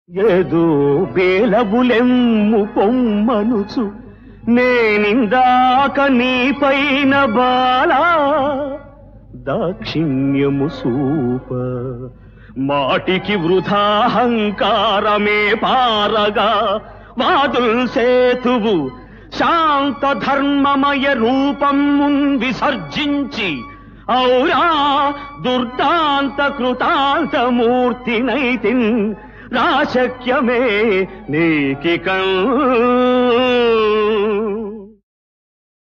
ఏదో బేలబులెమ్ము పొమ్మనుచు నేనిందాక నీ పైన బాలా దాక్షిణ్యము సూప మాటికి వృధాహంకారమే పారగా వాదుల్ సేతువు శాంత ధర్మమయ రూపం విసర్జించి ఔరా దుర్దాంత కృతాంత మూర్తినైతిన్ రాశక్యమే నీకి